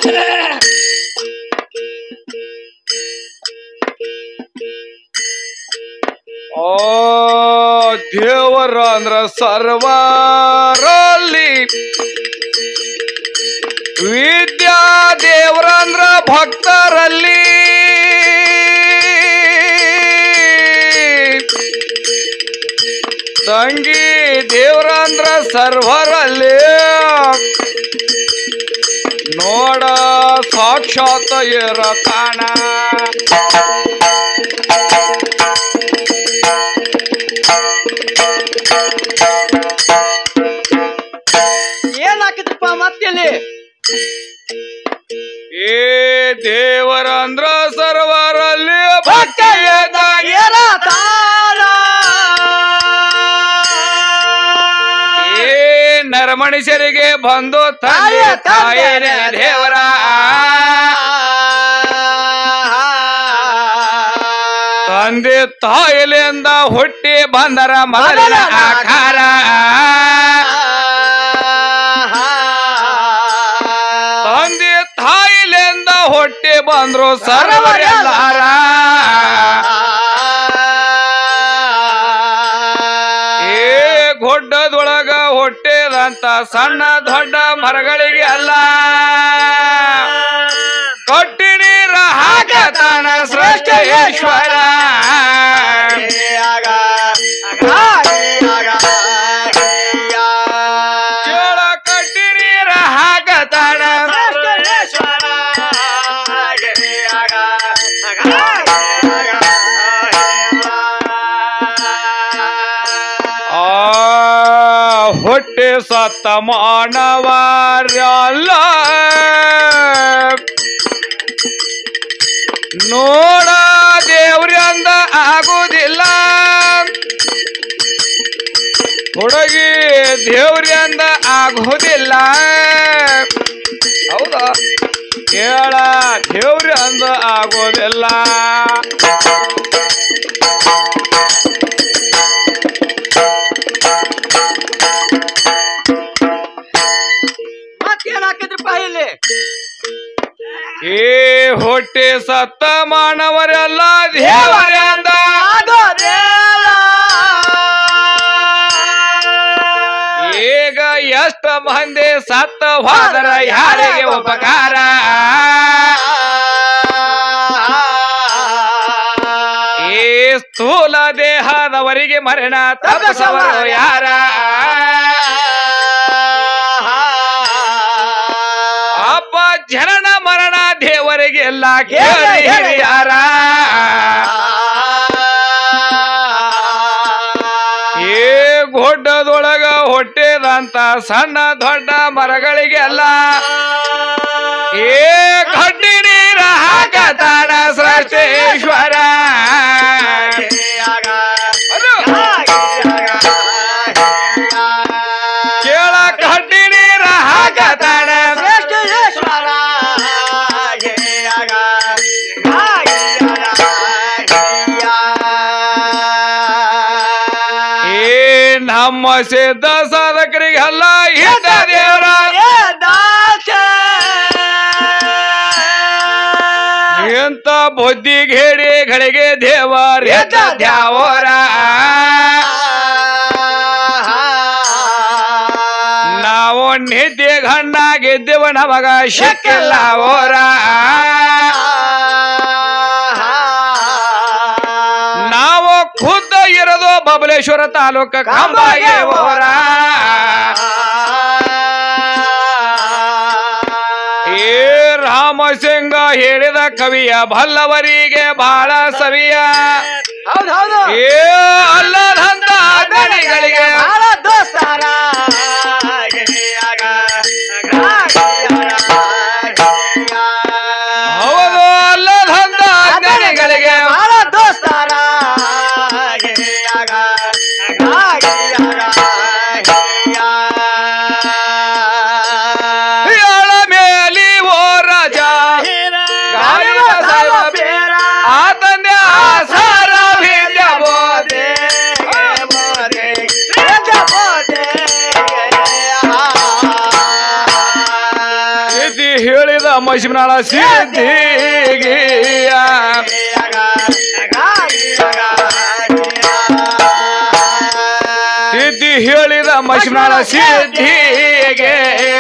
ಓ ದೇವರ ಅಂದ್ರ ಸರ್ವರಲ್ಲಿ ವಿದ್ಯಾ ದೇವರ ಅಂದ್ರ ಭಕ್ತರಲ್ಲಿ ತಂಗಿ ದೇವರ ಅಂದ್ರ ಸರ್ವರಲ್ಲಿ ನೋಡ ಸಾಕ್ಷಾತ್ ಇರತಾನ ಏನಾಕಿದ್ರಪ್ಪ ಮತ್ತಿಲ್ಲಿ ಏ ದೇವರ ಅಂದ್ರ ಸರ್ವರಲ್ಲಿ ಭಕ್ತಿಯದಾಗಿ ಏನ ತಾನ ಏ ನರಮನುಷ್ಯರಿಗೆ ಬಂದು ತಂದೆ ತಾಯ, ತಂದೆ, ತಾಯನೇ ದೇವರ ತಂದೆ ತಾಯಿಲಿಂದ ಹುಟ್ಟಿ ಬಂದರ ಮೊದಲ ಆಕಾರ ತಂದೆ ತಾಯಿಲಿಂದ ಹುಟ್ಟಿ ಬಂದ್ರು ಸರ್ವರೆಲ್ಲಾರ ಏ ಗುಡ್ಡದೊಳಗ ಹುಟ್ಟಿದಂತ ಸಣ್ಣ ದೊಡ್ಡ ಮರಗಳಿಗೆ ಅಲ್ಲ ಕೊಟ್ಟಿ ನೀರ ಹಾಕತಾನ ಸೃಷ್ಟೇಶ್ವರ ಚೋಳ ಕಟ್ಟಿ ನೀರ ಹಾಕತಾನ ಆ ಹುಟ್ಟಿ ಸತ್ತ ಮಾನವರಲ್ಲ ನೋಡ ದೇವ್ರಿ ಅಂದ ಆಗುದಿಲ್ಲ ಹುಡುಗಿ ದೇವ್ರಿ ಅಂದ ಆಗುದಿಲ್ಲ ಹೌದಾ ಕೇಳ ದೇವ್ರಿ ಅಂದ ಆಗೋದಿಲ್ಲ ಮತ್ತೇನಾಕಿದ್ರಪ್ಪ ಇಲ್ಲಿ ಏ ಹೊಟ್ಟೆ ಸತ್ತ ಮಾನವರೆಲ್ಲ ದೇವರೇ ಅಂದ ಆಗೋದಿಲ್ಲ. ಈಗ ಎಷ್ಟ ಮಂದಿ ಸತ್ತ ಹೋದರ ಯಾರಿಗೆ ಉಪಕಾರ ಏ ಸ್ಥೂಲ ದೇಹದವರಿಗೆ ಮರಣ ತಪ್ಪಿಸವರು ಯಾರ ಅಪ್ಪ ಜನನ ಮರಣ ದೇವರಿಗೆಲ್ಲ ಕೇಳಿ ಹಿರಿಯಾರ ಏ ಗುಡ್ಡದೊಳಗ ಹುಟ್ಟಿದಂತ ಸಣ್ಣ ದೊಡ್ಡ ಮರಗಳಿಗೆಲ್ಲ ಏ ಕಡ್ಡಿ ನೀರ ಹಾಕತಾನ ಸೃಷ್ಟೇಶ್ವರ ಅದು ಕೇಳ ಕಡ್ಡಿ ನೀರ ಹಾಕತಾನ ಶ್ರೇಷ್ಠೇಶ್ವರ. ಏ ನಮ್ಮ ಸಿದ್ಧ ಸಾಧಕರಿಗೆಲ್ಲ ಇದ್ದ ದೇವರ ಏ ದಾಸ. ಎಂತ ಬುದ್ಧಿ ಘೇಡಿ ಗಳಿಗೆ ದೇವರ ಎದ್ದ ದ್ಯಾವರ ನಾವು ನಿದ್ದೆ ಗಂಡಾಗಿದ್ದೇವ ನಮಗ ಶಕ್ಕಿಲ್ಲ ಓರ ನಾವು ಖುದ್ದ ಇರೋದು ಬಬಲೇಶ್ವರ ತಾಲೂಕ ಕಂಬಾಗೆ ಓರ ಏ ರಾಮಸಿಂಗ ಹೇಳಿದ ಕವಿಯ ಬಲ್ಲವರಿಗೆ ಬಹಳ ಸವಿಯ ಹೌದ್ ಹೌದು ಏ ಅಲ್ಲದಂತ ದಣಿಗಳಿಗೆ ಬಹಳ ದೋಸ್ತಾರ ಹೌದು ಅಲ್ಲದಂತ ದಣಿಗಳಿಗೆ ಬಹಳ ದೋಸ್ತಾರ ಯಾಳ ಮೇಲಿ ಓ ರಾಜ ಗಾಳಿಯ ಸಾಲ ಆ ತಂದೆ ಆಸಾರ ವಿದ್ಯ ಬೋಧೆ ಹೇಳಿದ ಮಹಿಮನಾಳ ಸಿದ್ಧಿಗಿಯ ಸಿದ್ಧಿ ಹೇಳಿದ ಮಹಿಮನಾಳ ಸಿದ್ಧಿಗೆ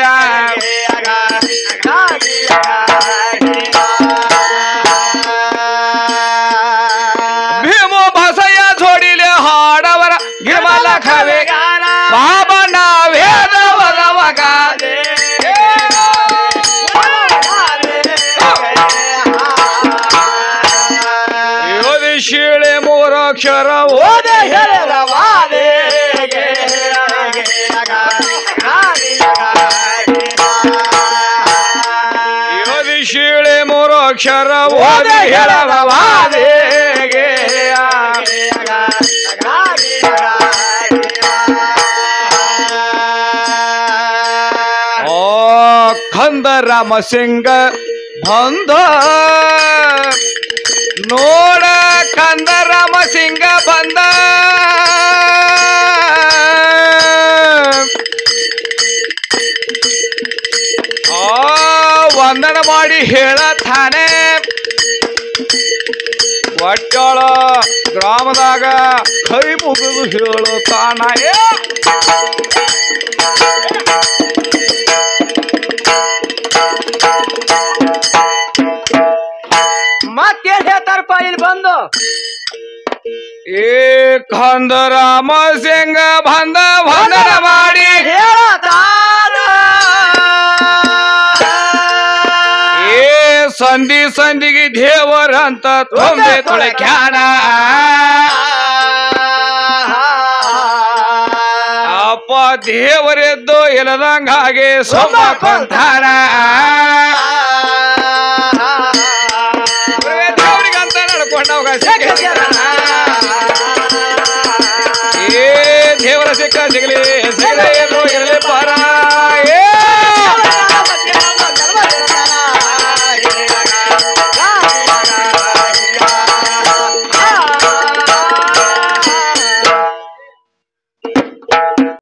ಭೀಮು ಬಸಯ್ಯ ಜೋಡಿಲೆ ಹಾಡವರ ಗಿರ್ಮಲ ಖವೆ ಬಾಬನ ವೇದವದವಗ ಯೋಧಿ ಶಿಳೆ ಮೂರಕ್ಷರ ಓದೆ ಯೋಧಿ ಶಿಳೆ ಮೂರಕ್ಷರ ಓದಿ ಹೇಳದ ವಾದೆಗೆ ಓ ಖಂದ ರಾಮ ಸಿಂಗ ಬಂದ ನೋಡ ಕಂದ ರಾಮ ಸಿಂಗ ಬಂದ ಆ ವಂದನ ಮಾಡಿ ಹೇಳತಾನೆ ಒಟ್ಟಳ ಗ್ರಾಮದಾಗ ಕೈ ಮುಗಿದು ಹೇಳುತ್ತಾನ ಏ ಮತ್ತೇನ್ ಹೇಳ್ತಾರಪ್ಪ ಇಲ್ಲಿ ಬಂದು ಏ ಕಂದ ರಾಮ ಸಿಂಗ ಬಂದ ವಂದನ ಮಾಡಿ ಹೇಳತಾರ ಏ ಸಂಧಿ ಸಂಧಿಗೆ ದೇವರಂತ ತೊಂದೆ ತೊಳಕ್ಯಾನ ಅಪ್ಪ ದೇವರೆದ್ದು ಇಲ್ಲದಂಗ ಹಾಗೆ ಸೊಮ್ಮ ಕೊಂತಾನ